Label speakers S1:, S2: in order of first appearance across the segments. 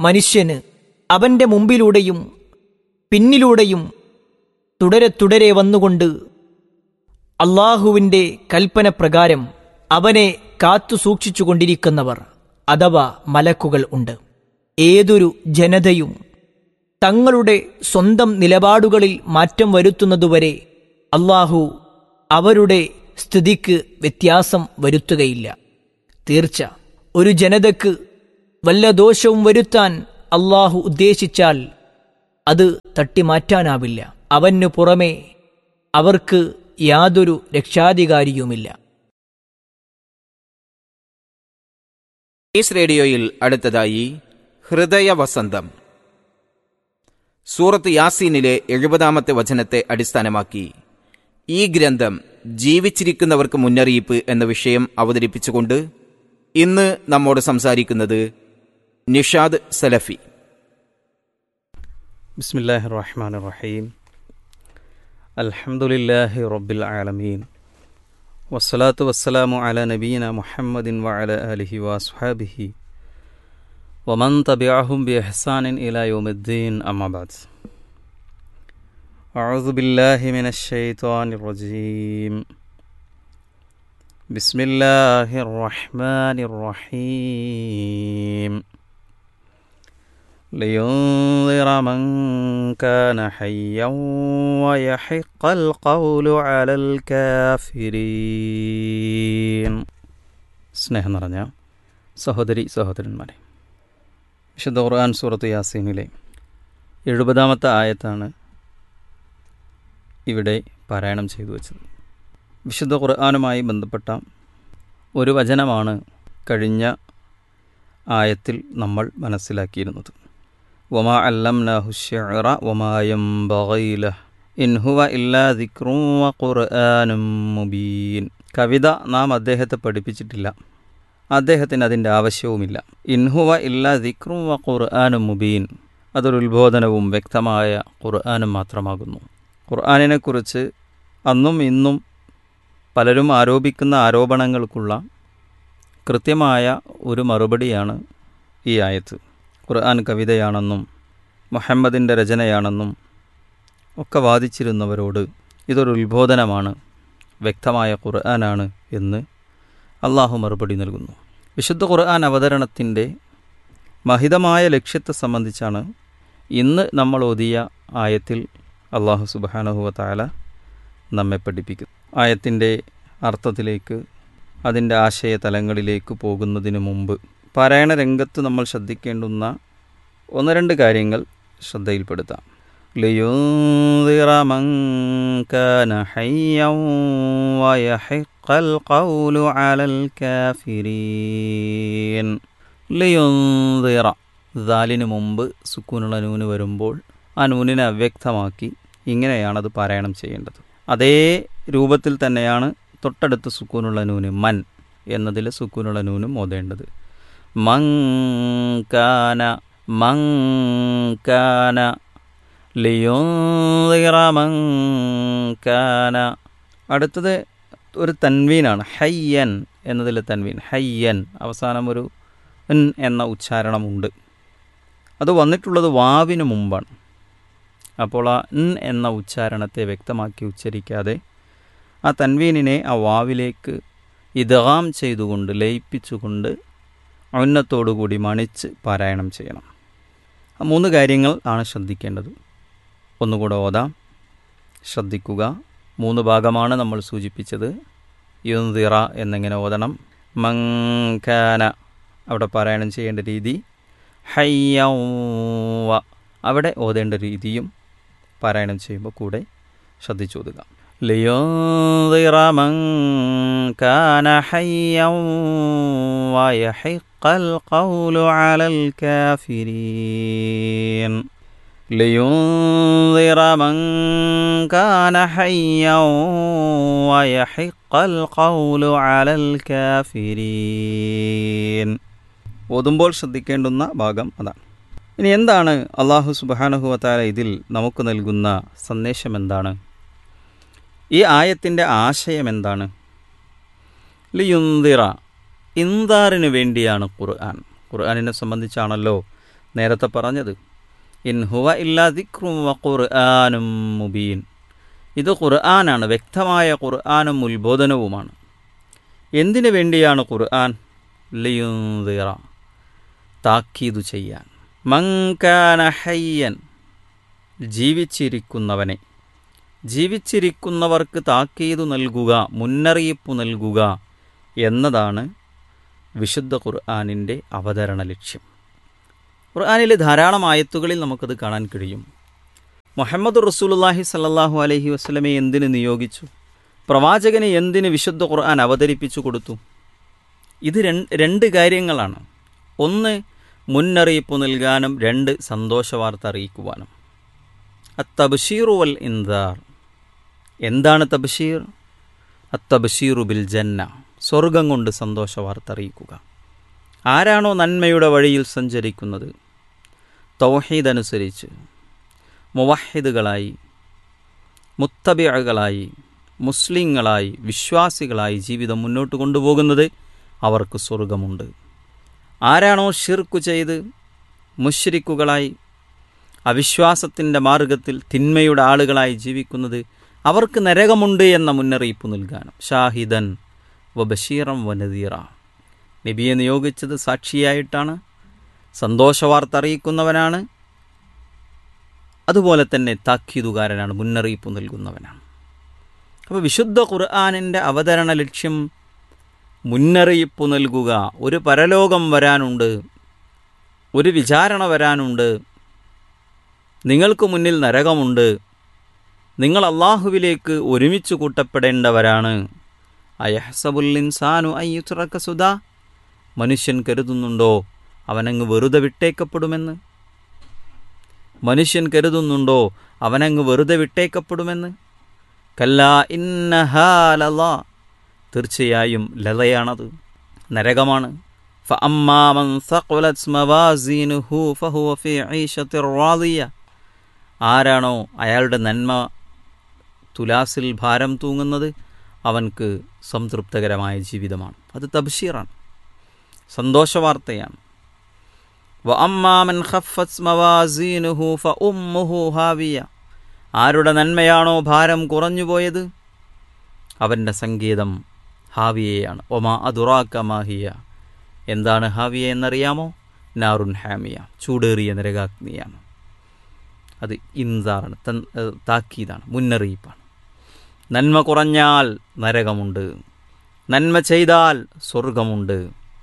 S1: മനുഷ്യന് അവന്റെ മുമ്പിലൂടെയും പിന്നിലൂടെയും തുടരെ തുടരെ വന്നുകൊണ്ട് അള്ളാഹുവിന്റെ കൽപ്പന പ്രകാരം അവനെ കാത്തു സൂക്ഷിച്ചുകൊണ്ടിരിക്കുന്നവർ അഥവാ മലക്കുകൾ ഉണ്ട് ഏതൊരു ജനതയും തങ്ങളുടെ സ്വന്തം നിലപാടുകളിൽ മാറ്റം വരുത്തുന്നതുവരെ അള്ളാഹു അവരുടെ സ്ഥിതിക്ക് വ്യത്യാസം വരുത്തുകയില്ല തീർച്ച ഒരു ജനതക്ക് വല്ല ദോഷവും വരുത്താൻ അള്ളാഹു ഉദ്ദേശിച്ചാൽ അത് തട്ടിമാറ്റാനാവില്ല അവനു പുറമെ അവർക്ക് യാതൊരു രക്ഷാധികാരിയുമില്ല
S2: ഈസ് റേഡിയോയിൽ അടുത്തതായി ഹൃദയവസന്തം സൂറത്ത് യാസീനിലെ എഴുപതാമത്തെ വചനത്തെ അടിസ്ഥാനമാക്കി ഈ ഗ്രന്ഥം ജീവിച്ചിരിക്കുന്നവർക്ക് മുന്നറിയിപ്പ് എന്ന വിഷയം അവതരിപ്പിച്ചുകൊണ്ട് ഇന്ന് നമ്മോട് സംസാരിക്കുന്നത് നിഷാദ് സലഫി
S3: بسم الله الرحمن الرحيم الحمد لله رب العالمين والصلاة والسلام على نبينا محمد وعلى آله وأصحابه ومن تبعهم بإحسان إلى يوم الدين أما بعد أعوذ بالله من الشيطان الرجيم بسم الله الرحمن الرحيم لينذر من كان حيا ويحق القول على الكافرين സ്നേഹം നിറഞ്ഞ സഹോദരി സഹോദരന്മാരെ വിശുദ്ധ ഖുർആൻ സൂറത്ത് യാസീനിലെ എഴുപതാമത്തെ ആയത്താണ് ഇവിടെ പാരായണം ചെയ്തു വച്ചത് വിശുദ്ധ ഖുർആനുമായി ബന്ധപ്പെട്ട ഒരു വചനമാണ് കഴിഞ്ഞ ആയത്തിൽ നമ്മൾ മനസ്സിലാക്കിയിരുന്നത് വമാ അല്ലംനാഹു الشعر وما ينبغي له ഇൻ ഹുവ ഇല്ലാ ദിക്റും വ ഖുർആനും മുബീൻ കവിത നാം അദ്ദേഹത്തെ പഠിപ്പിച്ചിട്ടില്ല അദ്ദേഹത്തിന് അതിൻ്റെ ആവശ്യവുമില്ല ഇൻഹുവ ഇല്ലാ ദിക്റും വ ഖുർആനും മുബീൻ അതൊരു ഉത്ബോധനവും വ്യക്തമായ ഖുർആനും മാത്രമാകുന്നു ഖുർആനിനെക്കുറിച്ച് അന്നും ഇന്നും പലരും ആരോപിക്കുന്ന ആരോപണങ്ങൾക്കുള്ള കൃത്യമായ ഒരു മറുപടിയാണ് ഈ ആയത്ത് ഖുർആൻ കവിതയാണെന്നും മുഹമ്മദിൻ്റെ രചനയാണെന്നും ഒക്കെ വാദിച്ചിരുന്നവരോട് ഇതൊരു ഉത്ബോധനമാണ് വ്യക്തമായ ഖുർആനാണ് എന്ന് അള്ളാഹു മറുപടി നൽകുന്നു വിശുദ്ധ ഖുർആൻ അവതരണത്തിൻ്റെ മഹിതമായ ലക്ഷ്യത്തെ സംബന്ധിച്ചാണ് ഇന്ന് നമ്മൾ ഓതിയ ആയത്തിൽ അള്ളാഹു സുബാനഹുവ താല നമ്മെ പഠിപ്പിക്കുന്നു ആയത്തിൻ്റെ അർത്ഥത്തിലേക്ക് അതിൻ്റെ ആശയ തലങ്ങളിലേക്ക് പോകുന്നതിന് മുമ്പ് പാരായണ രംഗത്ത് നമ്മൾ ശ്രദ്ധിക്കേണ്ടുന്ന ഒന്ന് രണ്ട് കാര്യങ്ങൾ ശ്രദ്ധയിൽപ്പെടുത്താം لينذر من كان حيا ويحق القول على الكافرين لينذر ദാലിന് മുമ്പ് സുക്കൂനുള്ള നൂന് വരുമ്പോൾ ആ നൂനിനെ അവ്യക്തമാക്കി ഇങ്ങനെയാണത് പാരായണം ചെയ്യേണ്ടത് അതേ രൂപത്തിൽ തന്നെയാണ് തൊട്ടടുത്ത് സുക്കൂനുള്ള നൂന് മൻ എന്നതിൽ സുക്കൂനുള്ള നൂനും ഓതേണ്ടത് മങ്കാന മങ്കാന ലിയോന്തിറ മങ്കാന അടുത്തത് ഒരു തൻവീനാണ് ഹയ്യൻ എന്നതിൽ തൻവീൻ ഹയ്യൻ അവസാനം ഒരു എൻ എന്ന ഉച്ചാരണമുണ്ട് അത് വന്നിട്ടുള്ളത് വാവിന് മുമ്പാണ് അപ്പോൾ ആ എൻ എന്ന ഉച്ചാരണത്തെ വ്യക്തമാക്കി ഉച്ചരിക്കാതെ ആ തൻവീനിനെ ആ വാവിലേക്ക് ഇതഹാം ചെയ്തുകൊണ്ട് ലയിപ്പിച്ചുകൊണ്ട് ഔന്നത്തോടുകൂടി മണിച്ച് പാരായണം ചെയ്യണം ആ മൂന്ന് കാര്യങ്ങൾ ആണ് ശ്രദ്ധിക്കേണ്ടത് ഒന്നുകൂടെ ഓതാം ശ്രദ്ധിക്കുക മൂന്ന് ഭാഗമാണ് നമ്മൾ സൂചിപ്പിച്ചത് യുന്തിറ എന്നിങ്ങനെ ഓതണം മങ്കാന അവിടെ പാരായണം ചെയ്യേണ്ട രീതി ഹയ്യവ അവിടെ ഓതേണ്ട രീതിയും പാരായണം ചെയ്യുമ്പോൾ കൂടെ ശ്രദ്ധിച്ചോതുക لينذر من كان حيا ويحق القول على الكافرين لينذر من كان حيا ويحق القول على الكافرين ഓതുമ്പോൾ ശ്രദ്ധിക്കേണ്ടുന്ന ഭാഗം അതാണ് ഇനി എന്താണ് അള്ളാഹു സുബാനഹുവത്താല ഇതിൽ നമുക്ക് നൽകുന്ന സന്ദേശം എന്താണ് ഈ ആയത്തിൻ്റെ ആശയം എന്താണ് ലിയുന്തിറ ഇന്താറിന് വേണ്ടിയാണ് ഖുർആൻ ഖുർആാനിനെ സംബന്ധിച്ചാണല്ലോ നേരത്തെ പറഞ്ഞത് ഇൻ ഹുവ ഇല്ലാ ദിക്റും വ ഖുർആനും മുബീൻ ഇത് ഖുർആനാണ് വ്യക്തമായ ഖുർആനും ഉത്ബോധനവുമാണ് എന്തിനു വേണ്ടിയാണ് ഖുർആൻ ലിയുന്തിറ താക്കീതു ചെയ്യാൻ മങ്കാന ഹയ്യൻ ജീവിച്ചിരിക്കുന്നവനെ ജീവിച്ചിരിക്കുന്നവർക്ക് താക്കീതു നൽകുക മുന്നറിയിപ്പ് നൽകുക എന്നതാണ് വിശുദ്ധ ഖുർആാനിൻ്റെ അവതരണ ലക്ഷ്യം ഖുർആാനിലെ ധാരാളം ആയത്തുകളിൽ നമുക്കത് കാണാൻ കഴിയും മുഹമ്മദ് റസൂലുല്ലാഹി സല്ലാഹു അലൈഹി വസ്ലമെ എന്തിന് നിയോഗിച്ചു പ്രവാചകനെ എന്തിന് വിശുദ്ധ ഖുർആൻ അവതരിപ്പിച്ചു കൊടുത്തു ഇത് രണ്ട് കാര്യങ്ങളാണ് ഒന്ന് മുന്നറിയിപ്പ് നൽകാനും രണ്ട് സന്തോഷവാർത്ത അറിയിക്കുവാനും അത്തബഷീറു വൽ ഇന്ദാർ എന്താണ് തബഷീർ അത്തബഷീറു ബിൽ ജന്ന സ്വർഗം കൊണ്ട് സന്തോഷവാർത്ത അറിയിക്കുക ആരാണോ നന്മയുടെ വഴിയിൽ സഞ്ചരിക്കുന്നത് തൗഹീദ് അനുസരിച്ച് മുവഹിദുകളായി മുത്തബിഴകളായി മുസ്ലിങ്ങളായി വിശ്വാസികളായി ജീവിതം മുന്നോട്ട് കൊണ്ടുപോകുന്നത് അവർക്ക് സ്വർഗമുണ്ട് ആരാണോ ഷിർക്കു ചെയ്ത് മുഷ്രിക്കുകളായി അവിശ്വാസത്തിൻ്റെ മാർഗത്തിൽ തിന്മയുടെ ആളുകളായി ജീവിക്കുന്നത് അവർക്ക് നരകമുണ്ട് എന്ന മുന്നറിയിപ്പ് നൽകാനും ഷാഹിദൻ വ ബഷീറം വനദീറ നബിയെ നിയോഗിച്ചത് സാക്ഷിയായിട്ടാണ് സന്തോഷവാർത്ത അറിയിക്കുന്നവനാണ് അതുപോലെ തന്നെ താക്കീതുകാരനാണ് മുന്നറിയിപ്പ് നൽകുന്നവനാണ് അപ്പോൾ വിശുദ്ധ ഖുർആാനിൻ്റെ അവതരണ ലക്ഷ്യം മുന്നറിയിപ്പ് നൽകുക ഒരു പരലോകം വരാനുണ്ട് ഒരു വിചാരണ വരാനുണ്ട് നിങ്ങൾക്ക് മുന്നിൽ നരകമുണ്ട് നിങ്ങൾ അള്ളാഹുവിലേക്ക് ഒരുമിച്ച് കൂട്ടപ്പെടേണ്ടവരാണ് അയഹസബുൽ ഇൻസാനു അയ്യുറക്ക സുധ മനുഷ്യൻ കരുതുന്നുണ്ടോ അവനങ്ങ് വെറുതെ വിട്ടേക്കപ്പെടുമെന്ന് മനുഷ്യൻ കരുതുന്നുണ്ടോ അവനങ്ങ് വെറുതെ വിട്ടേക്കപ്പെടുമെന്ന് കല്ല ഇന്നഹാലല തീർച്ചയായും ലതയാണത് നരകമാണ് ഫഅമ്മാമൻ സഖലത് മവാസീനുഹു ഫഹുവ ഫീ ഈശത്തിർ റാദിയ ആരാണോ അയാളുടെ നന്മ തുലാസിൽ ഭാരം തൂങ്ങുന്നത് അവൻക്ക് സംതൃപ്തകരമായ ജീവിതമാണ് അത് തബ്ഷീറാണ് സന്തോഷവാർത്തയാണ് വ അമ്മാമൻ ഖഫത്ത് മവാസീനുഹു ഫ ഉമ്മുഹു ഹാവിയ ആരുടെ നന്മയാണോ ഭാരം കുറഞ്ഞുപോയത് അവൻ്റെ സംഗീതം ഹാവിയയാണ് ഒമാ അതുറാക്ക മാഹിയ എന്താണ് ഹാവിയ എന്നറിയാമോ നാറുൻ ഹാമിയ ചൂടേറിയ നരകാഗ്നിയാണ് അത് ഇൻസാറാണ് തൻ താക്കീതാണ് മുന്നറിയിപ്പാണ് നന്മ കുറഞ്ഞാൽ നരകമുണ്ട് നന്മ ചെയ്താൽ സ്വർഗമുണ്ട്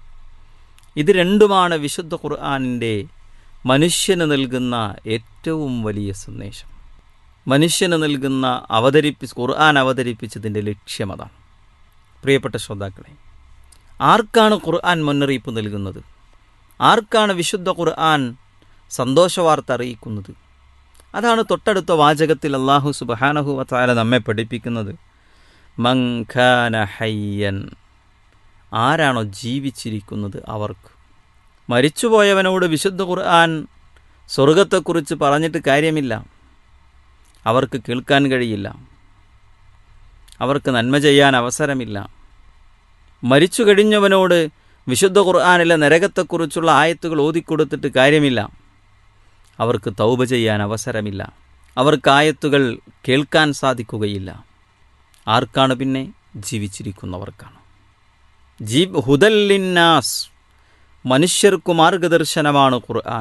S3: ഇത് രണ്ടുമാണ് വിശുദ്ധ ഖുർആാനിൻ്റെ മനുഷ്യന് നൽകുന്ന ഏറ്റവും വലിയ സന്ദേശം മനുഷ്യന് നൽകുന്ന അവതരിപ്പി ഖുർആൻ അവതരിപ്പിച്ചതിൻ്റെ ലക്ഷ്യം അതാണ് പ്രിയപ്പെട്ട ശ്രോതാക്കളെ ആർക്കാണ് ഖുർആൻ മുന്നറിയിപ്പ് നൽകുന്നത് ആർക്കാണ് വിശുദ്ധ ഖുർആൻ സന്തോഷവാർത്ത അറിയിക്കുന്നത് അതാണ് തൊട്ടടുത്ത വാചകത്തിൽ അള്ളാഹു സുബഹാനഹു വത്താല നമ്മെ പഠിപ്പിക്കുന്നത് മങ്ഖാന ഹയ്യൻ ആരാണോ ജീവിച്ചിരിക്കുന്നത് അവർക്ക് മരിച്ചുപോയവനോട് വിശുദ്ധ ഖുർആൻ സ്വർഗത്തെക്കുറിച്ച് പറഞ്ഞിട്ട് കാര്യമില്ല അവർക്ക് കേൾക്കാൻ കഴിയില്ല അവർക്ക് നന്മ ചെയ്യാൻ അവസരമില്ല മരിച്ചു കഴിഞ്ഞവനോട് വിശുദ്ധ ഖുർആാനിലെ നരകത്തെക്കുറിച്ചുള്ള ആയത്തുകൾ ഓതിക്കൊടുത്തിട്ട് കാര്യമില്ല അവർക്ക് തൗബ ചെയ്യാൻ അവസരമില്ല അവർക്ക് ആയത്തുകൾ കേൾക്കാൻ സാധിക്കുകയില്ല ആർക്കാണ് പിന്നെ ജീവിച്ചിരിക്കുന്നവർക്കാണ് ജീബ് ഹുദല്ലിന്നാസ് മനുഷ്യർക്കു മാർഗദർശനമാണ് ഖുർആൻ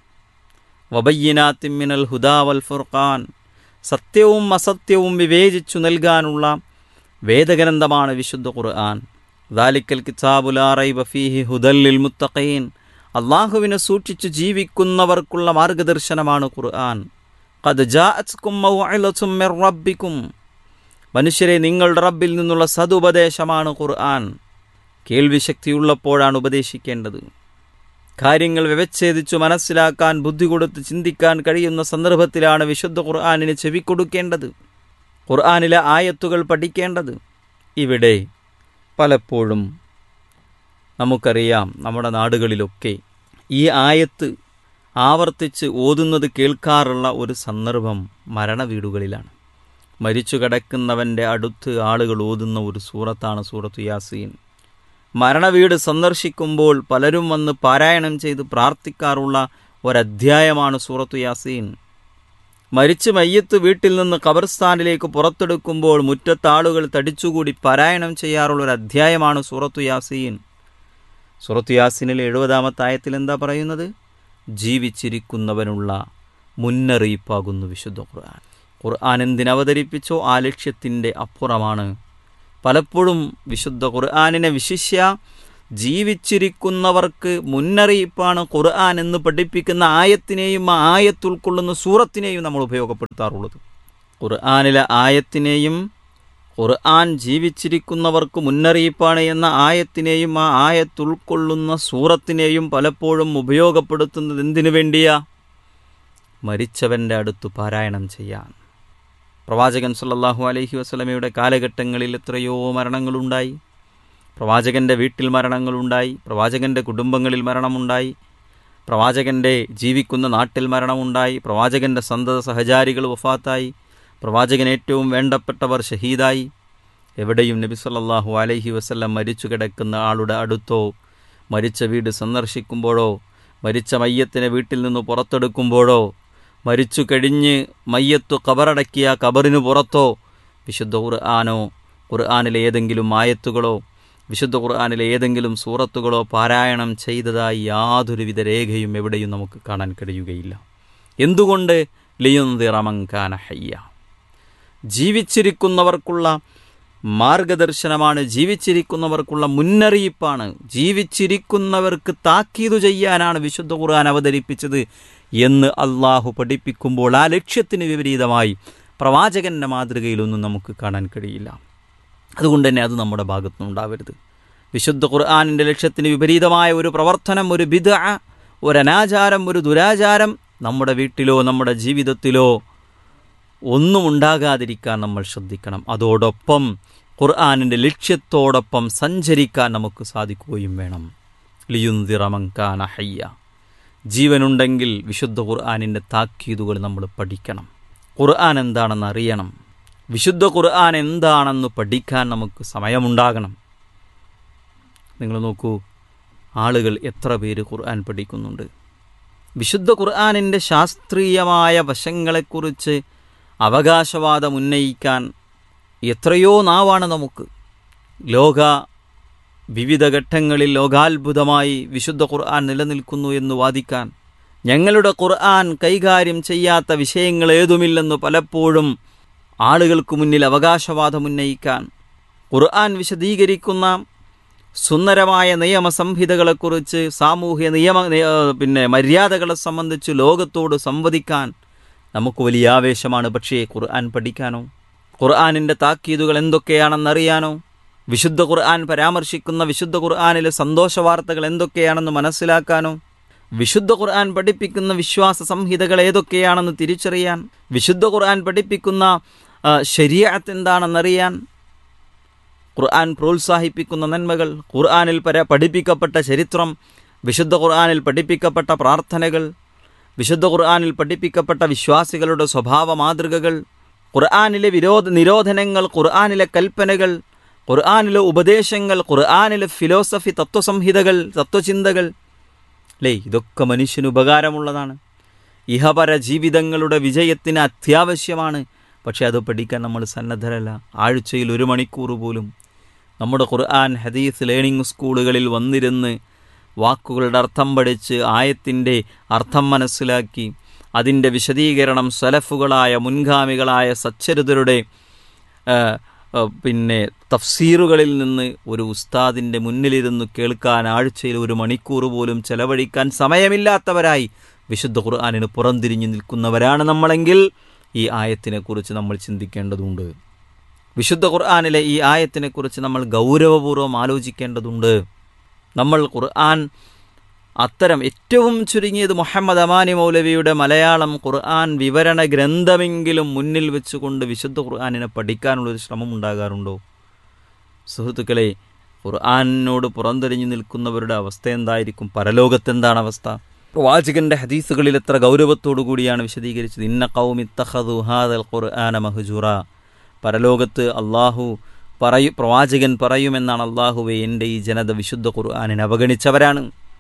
S3: വബയ്യനാത്തിമിനൽ ഹുദാവൽ ഫുർഖാൻ സത്യവും അസത്യവും വിവേചിച്ചു നൽകാനുള്ള വേദഗ്രന്ഥമാണ് വിശുദ്ധ ഖുർആൻ ദാലിക്കൽ കിതാബുലാറൈ ബഫീഹി ഹുദല്ലിൽ മുത്തഖീൻ അള്ളാഹുവിനെ സൂക്ഷിച്ചു ജീവിക്കുന്നവർക്കുള്ള മാർഗദർശനമാണ് ഖുർആൻ ഖദ് ജാഅത്കും മൗഇലതും മിർ റബ്ബിക്കും മനുഷ്യരെ നിങ്ങളുടെ റബ്ബിൽ നിന്നുള്ള സതുപദേശമാണ് ഖുർആൻ കേൾവിശക്തിയുള്ളപ്പോഴാണ് ഉപദേശിക്കേണ്ടത് കാര്യങ്ങൾ വ്യവച്ഛേദിച്ചു മനസ്സിലാക്കാൻ ബുദ്ധി കൊടുത്ത് ചിന്തിക്കാൻ കഴിയുന്ന സന്ദർഭത്തിലാണ് വിശുദ്ധ ഖുർആാനിന് ചെവിക്കൊടുക്കേണ്ടത് ഖുർആാനിലെ ആയത്തുകൾ പഠിക്കേണ്ടത് ഇവിടെ പലപ്പോഴും നമുക്കറിയാം നമ്മുടെ നാടുകളിലൊക്കെ ഈ ആയത്ത് ആവർത്തിച്ച് ഓതുന്നത് കേൾക്കാറുള്ള ഒരു സന്ദർഭം മരണവീടുകളിലാണ് മരിച്ചു കിടക്കുന്നവൻ്റെ അടുത്ത് ആളുകൾ ഓതുന്ന ഒരു സൂറത്താണ് സൂറത്ത് യാസീൻ മരണവീട് സന്ദർശിക്കുമ്പോൾ പലരും വന്ന് പാരായണം ചെയ്ത് പ്രാർത്ഥിക്കാറുള്ള ഒരധ്യായമാണ് സൂറത്തു യാസീൻ മരിച്ച് മയ്യത്ത് വീട്ടിൽ നിന്ന് ഖബർസ്ഥാനിലേക്ക് പുറത്തെടുക്കുമ്പോൾ മുറ്റത്താളുകൾ തടിച്ചുകൂടി പാരായണം ചെയ്യാറുള്ള ഒരു അധ്യായമാണ് സൂറത്തു യാസീൻ സൂറത്തു യാസീനിലെ എഴുപതാമത്തെ ആയത്തിൽ എന്താ പറയുന്നത് ജീവിച്ചിരിക്കുന്നവനുള്ള മുന്നറിയിപ്പാകുന്നു വിശുദ്ധ ഖുർആൻ ഖുർആൻ എന്തിനവതരിപ്പിച്ചോ ആ ലക്ഷ്യത്തിൻ്റെ അപ്പുറമാണ് പലപ്പോഴും വിശുദ്ധ ഖുർആാനിനെ വിശിഷ്യ ജീവിച്ചിരിക്കുന്നവർക്ക് മുന്നറിയിപ്പാണ് ഖുർആൻ എന്ന് പഠിപ്പിക്കുന്ന ആയത്തിനെയും ആ ആയത്ത് ഉൾക്കൊള്ളുന്ന സൂറത്തിനെയും നമ്മൾ ഉപയോഗപ്പെടുത്താറുള്ളത് ഖുർആാനിലെ ആയത്തിനെയും ഖുർആൻ ജീവിച്ചിരിക്കുന്നവർക്ക് മുന്നറിയിപ്പാണ് എന്ന ആയത്തിനെയും ആ ആയത്ത് ഉൾക്കൊള്ളുന്ന സൂറത്തിനെയും പലപ്പോഴും ഉപയോഗപ്പെടുത്തുന്നത് എന്തിനു വേണ്ടിയാ മരിച്ചവൻ്റെ അടുത്ത് പാരായണം ചെയ്യാൻ പ്രവാചകൻ സല്ലല്ലാഹു അലൈഹി വസല്ലമയുടെ കാലഘട്ടങ്ങളിൽ എത്രയോ മരണങ്ങളുണ്ടായി പ്രവാചകൻ്റെ വീട്ടിൽ മരണങ്ങളുണ്ടായി പ്രവാചകൻ്റെ കുടുംബങ്ങളിൽ മരണമുണ്ടായി പ്രവാചകൻ്റെ ജീവിക്കുന്ന നാട്ടിൽ മരണമുണ്ടായി പ്രവാചകൻ്റെ സന്തത സഹചാരികൾ വഫാത്തായി പ്രവാചകൻ ഏറ്റവും വേണ്ടപ്പെട്ടവർ ഷഹീദായി എവിടെയും നബി സല്ലല്ലാഹു അലൈഹി വസല്ലം മരിച്ചു കിടക്കുന്ന ആളുടെ അടുത്തോ മരിച്ച വീട് സന്ദർശിക്കുമ്പോഴോ മരിച്ച മയ്യത്തിനെ വീട്ടിൽ നിന്ന് പുറത്തെടുക്കുമ്പോഴോ മരിച്ചു കഴിഞ്ഞ് മയ്യത്തു കബറടക്കിയ കബറിനു പുറത്തോ വിശുദ്ധ ഖുർആാനോ ഖുർആാനിലെ ഏതെങ്കിലും ആയത്തുകളോ വിശുദ്ധ ഖുർആാനിലെ ഏതെങ്കിലും സൂറത്തുകളോ പാരായണം ചെയ്തതായി യാതൊരുവിധ രേഖയും എവിടെയും നമുക്ക് കാണാൻ കഴിയുകയില്ല എന്തുകൊണ്ട് ലിയുന്തിറമങ്കാന ഹയ്യ ജീവിച്ചിരിക്കുന്നവർക്കുള്ള മാർഗദർശനമാണ് ജീവിച്ചിരിക്കുന്നവർക്കുള്ള മുന്നറിയിപ്പാണ് ജീവിച്ചിരിക്കുന്നവർക്ക് താക്കീതു ചെയ്യാനാണ് വിശുദ്ധ ഖുർആൻ അവതരിപ്പിച്ചത് എന്ന് അള്ളാഹു പഠിപ്പിക്കുമ്പോൾ ആ ലക്ഷ്യത്തിന് വിപരീതമായി പ്രവാചകന്റെ മാതൃകയിലൊന്നും നമുക്ക് കാണാൻ കഴിയില്ല അതുകൊണ്ട് തന്നെ അത് നമ്മുടെ ഭാഗത്തുനിന്നുണ്ടാവരുത് വിശുദ്ധ ഖുർആാനിൻ്റെ ലക്ഷ്യത്തിന് വിപരീതമായ ഒരു പ്രവർത്തനം ഒരു ബിദ ഒരു അനാചാരം ഒരു ദുരാചാരം നമ്മുടെ വീട്ടിലോ നമ്മുടെ ജീവിതത്തിലോ ഒന്നും ഉണ്ടാകാതിരിക്കാൻ നമ്മൾ ശ്രദ്ധിക്കണം അതോടൊപ്പം ഖുർആാനിൻ്റെ ലക്ഷ്യത്തോടൊപ്പം സഞ്ചരിക്കാൻ നമുക്ക് സാധിക്കുകയും വേണം ലിയുന്തിറമങ്കാന ഹയ്യ ജീവനുണ്ടെങ്കിൽ വിശുദ്ധ ഖുർആാനിൻ്റെ താക്കീതുകൾ നമ്മൾ പഠിക്കണം ഖുർആൻ എന്താണെന്ന് അറിയണം വിശുദ്ധ ഖുർആൻ എന്താണെന്ന് പഠിക്കാൻ നമുക്ക് സമയമുണ്ടാകണം നിങ്ങൾ നോക്കൂ ആളുകൾ എത്ര പേര് ഖുർആൻ പഠിക്കുന്നുണ്ട് വിശുദ്ധ ഖുർആാനിൻ്റെ ശാസ്ത്രീയമായ വശങ്ങളെക്കുറിച്ച് അവകാശവാദം ഉന്നയിക്കാൻ എത്രയോ നാവാണ് നമുക്ക് ലോക വിവിധ ഘട്ടങ്ങളിൽ ലോകാത്ഭുതമായി വിശുദ്ധ ഖുർആൻ നിലനിൽക്കുന്നു എന്ന് വാദിക്കാൻ ഞങ്ങളുടെ ഖുർആൻ കൈകാര്യം ചെയ്യാത്ത വിഷയങ്ങൾ ഏതുമില്ലെന്ന് പലപ്പോഴും ആളുകൾക്ക് മുന്നിൽ അവകാശവാദം ഉന്നയിക്കാൻ ഖുർആൻ വിശദീകരിക്കുന്ന സുന്ദരമായ നിയമസംഹിതകളെക്കുറിച്ച് സാമൂഹ്യ നിയമ പിന്നെ മര്യാദകളെ സംബന്ധിച്ച് ലോകത്തോട് സംവദിക്കാൻ നമുക്ക് വലിയ ആവേശമാണ് പക്ഷേ ഖുർആൻ പഠിക്കാനോ ഖുർആാനിൻ്റെ താക്കീതുകൾ എന്തൊക്കെയാണെന്നറിയാനോ വിശുദ്ധ ഖുർആൻ പരാമർശിക്കുന്ന വിശുദ്ധ ഖുർആാനിലെ സന്തോഷ വാർത്തകൾ എന്തൊക്കെയാണെന്ന് മനസ്സിലാക്കാനോ വിശുദ്ധ ഖുർആൻ പഠിപ്പിക്കുന്ന വിശ്വാസ സംഹിതകൾ ഏതൊക്കെയാണെന്ന് തിരിച്ചറിയാൻ വിശുദ്ധ ഖുർആൻ പഠിപ്പിക്കുന്ന ശരിയാത്ത് എന്താണെന്നറിയാൻ ഖുർആൻ പ്രോത്സാഹിപ്പിക്കുന്ന നന്മകൾ ഖുർആനിൽ പര പഠിപ്പിക്കപ്പെട്ട ചരിത്രം വിശുദ്ധ ഖുർആനിൽ പഠിപ്പിക്കപ്പെട്ട പ്രാർത്ഥനകൾ വിശുദ്ധ ഖുർആനിൽ പഠിപ്പിക്കപ്പെട്ട വിശ്വാസികളുടെ സ്വഭാവ മാതൃകകൾ ഖുർആനിലെ വിരോധ നിരോധനങ്ങൾ ഖുർആനിലെ കൽപ്പനകൾ ഖുർആനിലെ ഉപദേശങ്ങൾ ഖുർആനിലെ ഫിലോസഫി തത്വസംഹിതകൾ തത്വചിന്തകൾ അല്ലേ ഇതൊക്കെ മനുഷ്യന് ഉപകാരമുള്ളതാണ് ഇഹപര ജീവിതങ്ങളുടെ വിജയത്തിന് അത്യാവശ്യമാണ് പക്ഷെ അത് പഠിക്കാൻ നമ്മൾ സന്നദ്ധരല്ല ആഴ്ചയിൽ ഒരു മണിക്കൂർ പോലും നമ്മുടെ ഖുർആൻ ഹദീസ് ലേണിംഗ് സ്കൂളുകളിൽ വന്നിരുന്ന് വാക്കുകളുടെ അർത്ഥം പഠിച്ച് ആയത്തിൻ്റെ അർത്ഥം മനസ്സിലാക്കി അതിൻ്റെ വിശദീകരണം സലഫുകളായ മുൻഗാമികളായ സച്ചരിതരുടെ പിന്നെ തഫ്സീറുകളിൽ നിന്ന് ഒരു ഉസ്താദിൻ്റെ മുന്നിലിരുന്ന് കേൾക്കാൻ ആഴ്ചയിൽ ഒരു മണിക്കൂർ പോലും ചെലവഴിക്കാൻ സമയമില്ലാത്തവരായി വിശുദ്ധ ഖുർആാനിന് പുറംതിരിഞ്ഞു നിൽക്കുന്നവരാണ് നമ്മളെങ്കിൽ ഈ ആയത്തിനെക്കുറിച്ച് നമ്മൾ ചിന്തിക്കേണ്ടതുണ്ട് വിശുദ്ധ ഖുർആാനിലെ ഈ ആയത്തിനെക്കുറിച്ച് നമ്മൾ ഗൗരവപൂർവ്വം ആലോചിക്കേണ്ടതുണ്ട് നമ്മൾ ഖുർആൻ അത്തരം ഏറ്റവും ചുരുങ്ങിയത് മുഹമ്മദ് അമാനി മൗലവിയുടെ മലയാളം ഖുർആൻ വിവരണ ഗ്രന്ഥമെങ്കിലും മുന്നിൽ വെച്ചുകൊണ്ട് വിശുദ്ധ ഖുർആാനിനെ പഠിക്കാനുള്ളൊരു ശ്രമം ഉണ്ടാകാറുണ്ടോ സുഹൃത്തുക്കളെ ഖുർആാനിനോട് പുറംതിരിഞ്ഞു നിൽക്കുന്നവരുടെ അവസ്ഥ എന്തായിരിക്കും പരലോകത്തെന്താണ് അവസ്ഥ പ്രവാചകന്റെ ഹദീസുകളിൽ എത്ര ഗൗരവത്തോടു കൂടിയാണ് വിശദീകരിച്ചത് ഇന്ന കൗമിത്തഹദു ഹാദൽ ഖുർആന മഹജുറ പരലോകത്ത് അള്ളാഹു പറയു പ്രവാചകൻ പറയുമെന്നാണ് അള്ളാഹുവെ എൻ്റെ ഈ ജനത വിശുദ്ധ ഖുർആാനിനെ അവഗണിച്ചവരാണ്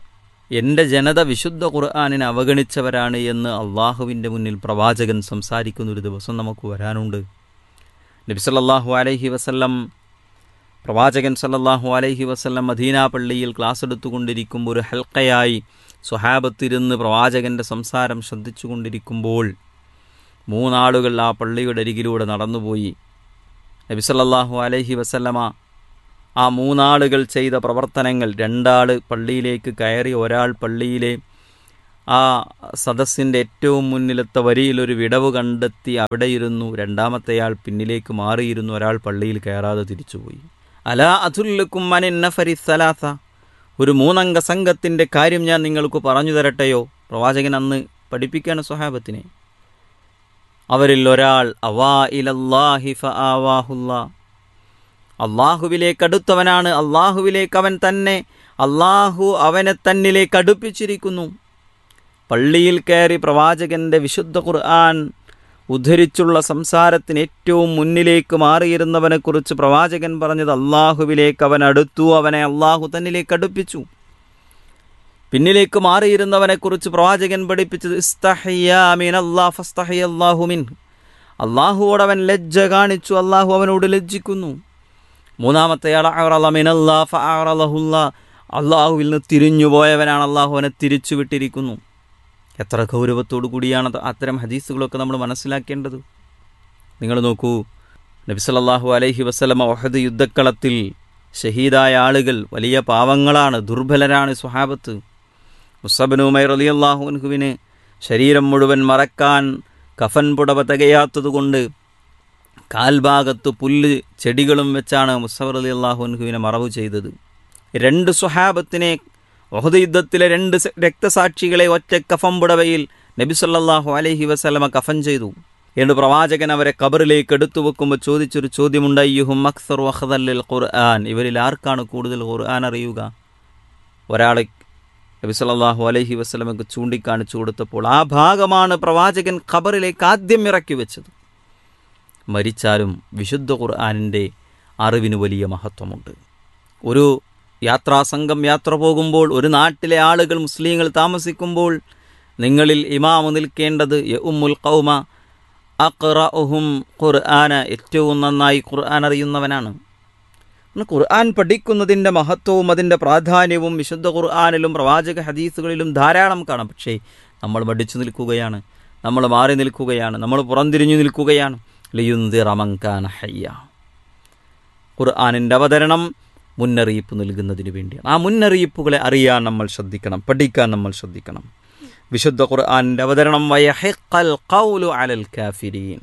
S3: എൻ്റെ ജനത വിശുദ്ധ ഖുർആാനിനെ അവഗണിച്ചവരാണ് എന്ന് അള്ളാഹുവിൻ്റെ മുന്നിൽ പ്രവാചകൻ സംസാരിക്കുന്ന ഒരു ദിവസം നമുക്ക് വരാനുണ്ട് നബി സല്ലല്ലാഹു അലൈഹി വസല്ലം പ്രവാചകൻ സല്ലല്ലാഹു അലൈഹി വസല്ലം മദീന പള്ളിയിൽ ക്ലാസ് എടുത്തുകൊണ്ടിരിക്കുമ്പോൾ ഒരു ഹൽക്കയായി സ്വഹാബത്തിരുന്ന് പ്രവാചകൻ്റെ സംസാരം ശ്രദ്ധിച്ചുകൊണ്ടിരിക്കുമ്പോൾ മൂന്നാളുകൾ ആ പള്ളിയുടെ അരികിലൂടെ നടന്നുപോയി നബി സല്ലല്ലാഹു അലൈഹി വസല്ലമ ആ മൂന്നാളുകൾ ചെയ്ത പ്രവർത്തനങ്ങൾ രണ്ടാൾ പള്ളിയിലേക്ക് കയറി ഒരാൾ പള്ളിയിലെ ആ സദസ്സിൻ്റെ ഏറ്റവും മുന്നിലത്തെ വരിയിലൊരു വിടവ് കണ്ടെത്തി അവിടെ ഇരുന്നു രണ്ടാമത്തെയാൾ പിന്നിലേക്ക് മാറിയിരുന്നു ഒരാൾ പള്ളിയിൽ കയറാതെ തിരിച്ചുപോയി അല അതുല്ലുക്കും മനഫരി സലാസ ഒരു മൂന്നംഗ സംഘത്തിൻ്റെ കാര്യം ഞാൻ നിങ്ങൾക്ക് പറഞ്ഞു തരട്ടെയോ പ്രവാചകൻ അന്ന് പഠിപ്പിക്കുകയാണ് സ്വഹാബത്തിനെ അവരിൽ ഒരാൾ അവാ ഇലല്ലാഹി ഫആവാഹുല്ലാ അള്ളാഹുവിലേക്ക് അടുത്തവനാണ് അള്ളാഹുവിലേക്ക് അവൻ തന്നെ അള്ളാഹു അവനെ തന്നിലേക്ക് അടുപ്പിച്ചിരിക്കുന്നു പള്ളിയിൽ കയറി പ്രവാചകന്റെ വിശുദ്ധ ഖുർആൻ ഉദ്ധരിച്ചുള്ള സംസാരത്തിന് ഏറ്റവും മുന്നിലേക്ക് മാറിയിരുന്നവനെക്കുറിച്ച് പ്രവാചകൻ പറഞ്ഞത് അള്ളാഹുവിലേക്ക് അവൻ അടുത്തു അവനെ അള്ളാഹു തന്നിലേക്ക് അടുപ്പിച്ചു പിന്നിലേക്ക് മാറിയിരുന്നവനെക്കുറിച്ച് പ്രവാചകൻ പഠിപ്പിച്ചത് ഇസ്തഹിയാമിൻ അള്ളാഹുവോട് അവൻ ലജ്ജ കാണിച്ചു അള്ളാഹു അവനോട് ലജ്ജിക്കുന്നു മൂന്നാമത്തെ അള്ളാഹുവിൽ നിന്ന് തിരിഞ്ഞുപോയവനാണ് അള്ളാഹു അവനെ തിരിച്ചു വിട്ടിരിക്കുന്നു എത്ര ഗൗരവത്തോടു കൂടിയാണ് അത്തരം ഹദീസുകളൊക്കെ നമ്മൾ മനസ്സിലാക്കേണ്ടത് നിങ്ങൾ നോക്കൂ നബിസല്ലാഹു അലൈഹി വസ്ലമ ഒഹദ് യുദ്ധക്കളത്തിൽ ഷഹീദായ ആളുകൾ വലിയ പാവങ്ങളാണ് ദുർബലരാണ് സ്വഹാബത്ത് മുസബനുമൈർ അലി അള്ളാഹുൻഹുവിന് ശരീരം മുഴുവൻ മറക്കാൻ കഫൻ പുടവ തികയാത്തതുകൊണ്ട് കാൽഭാഗത്ത് പുല്ല് ചെടികളും വെച്ചാണ് മുസഫർ അലി അള്ളാഹുൻഹുവിനെ മറവ് ചെയ്തത് രണ്ട് സ്വഹാബത്തിനെ ഒഹദ് യുദ്ധത്തിലെ രണ്ട് രക്തസാക്ഷികളെ ഒറ്റ കഫം പുടവയിൽ നബി സല്ലാഹു അലൈഹി വസ്ലമ കഫൻ ചെയ്തു എന്ന് പ്രവാചകൻ അവരെ കബറിലേക്ക് എടുത്തു വെക്കുമ്പോൾ ചോദിച്ചൊരു ചോദ്യമുണ്ട് അയ്യുഹും അക്സർ വഹദല്ലിൽ ഖുർആൻ ഇവരിൽ ആർക്കാണ് കൂടുതൽ ഖുർആൻ അറിയുക ഒരാളെ നബി സല്ലാഹു അലൈഹി വസ്ലമക്ക് ചൂണ്ടിക്കാണിച്ചു കൊടുത്തപ്പോൾ ആ ഭാഗമാണ് പ്രവാചകൻ ഖബറിലേക്ക് ആദ്യം ഇറക്കി വെച്ചത് മരിച്ചാലും വിശുദ്ധ ഖുർആാനിൻ്റെ അറിവിന് വലിയ മഹത്വമുണ്ട് ഒരു യാത്രാസംഘം യാത്ര പോകുമ്പോൾ ഒരു നാട്ടിലെ ആളുകൾ മുസ്ലിങ്ങൾ താമസിക്കുമ്പോൾ നിങ്ങളിൽ ഇമാമ് നിൽക്കേണ്ടത് യഉമ്മുൽ കൗമ അഖ്റഉഹും ഖുർആന ഏറ്റവും നന്നായി ഖുർആൻ അറിയുന്നവനാണ് ഖുർആൻ പഠിക്കുന്നതിൻ്റെ മഹത്വവും അതിൻ്റെ പ്രാധാന്യവും വിശുദ്ധ ഖുർആാനിലും പ്രവാചക ഹദീസുകളിലും ധാരാളം കാണാം പക്ഷേ നമ്മൾ മടിച്ചു നിൽക്കുകയാണ് നമ്മൾ മാറി നിൽക്കുകയാണ് നമ്മൾ പുറംതിരിഞ്ഞു നിൽക്കുകയാണ് ലിയുന്തിറമങ്കാന ഹയ്യ ഖുർആാനിൻ്റെ അവതരണം മുന്നറിയിപ്പ് നൽകുന്നതിന് വേണ്ടിയാണ് ആ മുന്നറിയിപ്പുകളെ അറിയാൻ നമ്മൾ ശ്രദ്ധിക്കണം പഠിക്കാൻ നമ്മൾ ശ്രദ്ധിക്കണം വിശുദ്ധ ഖുർആാനിൻ്റെ അവതരണം വയഹിക്കൽ ഖൗലു അലൽ കാഫിരീൻ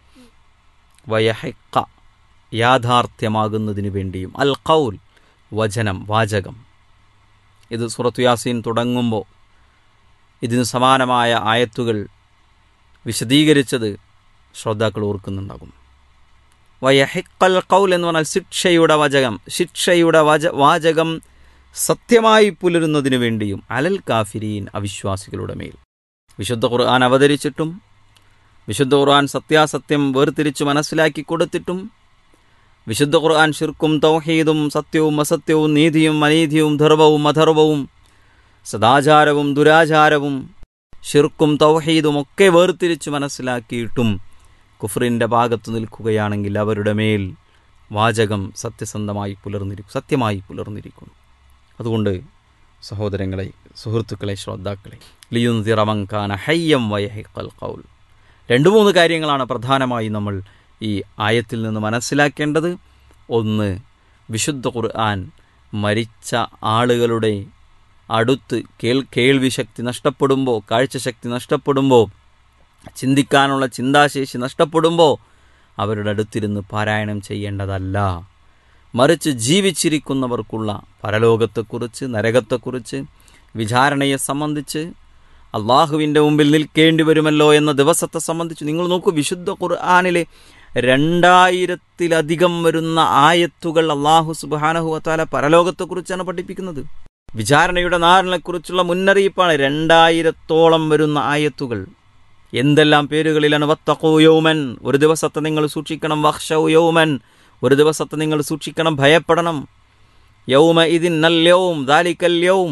S3: വയഹിക്ക യാഥാർത്ഥ്യമാകുന്നതിന് വേണ്ടിയും അൽ ഖൗൽ വചനം വാചകം ഇത് സുറത്തു യാസീൻ തുടങ്ങുമ്പോൾ ഇതിന് സമാനമായ ആയത്തുകൾ വിശദീകരിച്ചത് ശ്രോതാക്കൾ ഓർക്കുന്നുണ്ടാകും വയഹിക്കൽ കൗൽ എന്ന് പറഞ്ഞാൽ ശിക്ഷയുടെ വചകം ശിക്ഷയുടെ വച വാചകം സത്യമായി പുലരുന്നതിനു വേണ്ടിയും അലൽ കാഫിരീൻ അവിശ്വാസികളുടെ മേൽ വിശുദ്ധ ഖുർആൻ അവതരിച്ചിട്ടും വിശുദ്ധ ഖുർആൻ സത്യാസത്യം വേർതിരിച്ചു മനസ്സിലാക്കി കൊടുത്തിട്ടും വിശുദ്ധ ഖുർആൻ ഷിർക്കും തൗഹീദും സത്യവും അസത്യവും നീതിയും അനീതിയും ധർവവും അധർവവും സദാചാരവും ദുരാചാരവും ഷിർക്കും തൗഹീദും ഒക്കെ വേർതിരിച്ചു മനസ്സിലാക്കിയിട്ടും കുഫറിൻ്റെ ഭാഗത്തു നിൽക്കുകയാണെങ്കിൽ അവരുടെ മേൽ വാചകം സത്യസന്ധമായി പുലർന്നിരിക്കും സത്യമായി പുലർന്നിരിക്കുന്നു അതുകൊണ്ട് സഹോദരങ്ങളെ സുഹൃത്തുക്കളെ ശ്രോതാക്കളെ ലിയുന്തിറമങ്കാന ഹയ്യം വയഹിക്കൽ കൗൽ രണ്ട് മൂന്ന് കാര്യങ്ങളാണ് പ്രധാനമായി നമ്മൾ ഈ ആയത്തിൽ നിന്ന് മനസ്സിലാക്കേണ്ടത് ഒന്ന് വിശുദ്ധ ഖുർആൻ മരിച്ച ആളുകളുടെ അടുത്ത് കേൾ കേൾവി ശക്തി നഷ്ടപ്പെടുമ്പോൾ കാഴ്ചശക്തി നഷ്ടപ്പെടുമ്പോൾ ചിന്തിക്കാനുള്ള ചിന്താശേഷി നഷ്ടപ്പെടുമ്പോൾ അവരുടെ അടുത്തിരുന്ന് പാരായണം ചെയ്യേണ്ടതല്ല മറിച്ച് ജീവിച്ചിരിക്കുന്നവർക്കുള്ള പരലോകത്തെക്കുറിച്ച് നരകത്തെക്കുറിച്ച് വിചാരണയെ സംബന്ധിച്ച് അള്ളാഹുവിൻ്റെ മുമ്പിൽ നിൽക്കേണ്ടി വരുമല്ലോ എന്ന ദിവസത്തെ സംബന്ധിച്ച് നിങ്ങൾ നോക്കൂ വിശുദ്ധ ഖുർആാനിലെ രണ്ടായിരത്തിലധികം വരുന്ന ആയത്തുകൾ അള്ളാഹു സുബാനഹുവത്താല പരലോകത്തെക്കുറിച്ചാണ് പഠിപ്പിക്കുന്നത് വിചാരണയുടെ നാളിനെക്കുറിച്ചുള്ള മുന്നറിയിപ്പാണ് രണ്ടായിരത്തോളം വരുന്ന ആയത്തുകൾ എന്തെല്ലാം പേരുകളിലാണ് വത്തഖോ യൗമൻ ഒരു ദിവസത്തെ നിങ്ങൾ സൂക്ഷിക്കണം വഹ്ഷൗ യൗമൻ ഒരു ദിവസത്തെ നിങ്ങൾ സൂക്ഷിക്കണം ഭയപ്പെടണം യൗമ ഇതിൻ നല്യവും ദാലിക്കല്യവും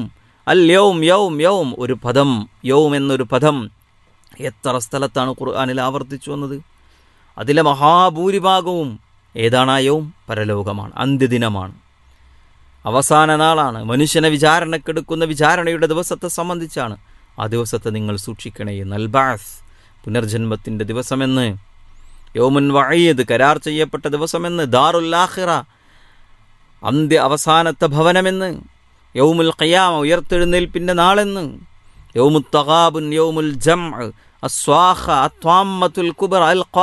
S3: അൽ യൗം യൗം യൗം ഒരു പദം യൗം എന്നൊരു പദം എത്ര സ്ഥലത്താണ് ഖുർആാനിൽ ആവർത്തിച്ചു വന്നത് അതിലെ മഹാഭൂരിഭാഗവും ഏതാണ് ആ യൗം പരലോകമാണ് അന്ത്യദിനമാണ് അവസാന നാളാണ് മനുഷ്യനെ വിചാരണക്കെടുക്കുന്ന വിചാരണയുടെ ദിവസത്തെ സംബന്ധിച്ചാണ് ആ ദിവസത്തെ നിങ്ങൾ സൂക്ഷിക്കണേ നൽബാസ് പുനർജന്മത്തിൻ്റെ ദിവസമെന്ന് യോമുൻ വഴയത് കരാർ ചെയ്യപ്പെട്ട ദിവസമെന്ന് ദാറുല്ലാഹിറ അന്ത്യ അവസാനത്തെ ഭവനമെന്ന് യൗമുൽ ഖയാമ ഉയർത്തെഴുന്നേൽപ്പിൻ്റെ നാളെന്ന് യൗമുൽ തഗാബുൻ യൗമുൽ ജം അസ്വാഖ അത്വാമത്തുൽ കുബർ അൽ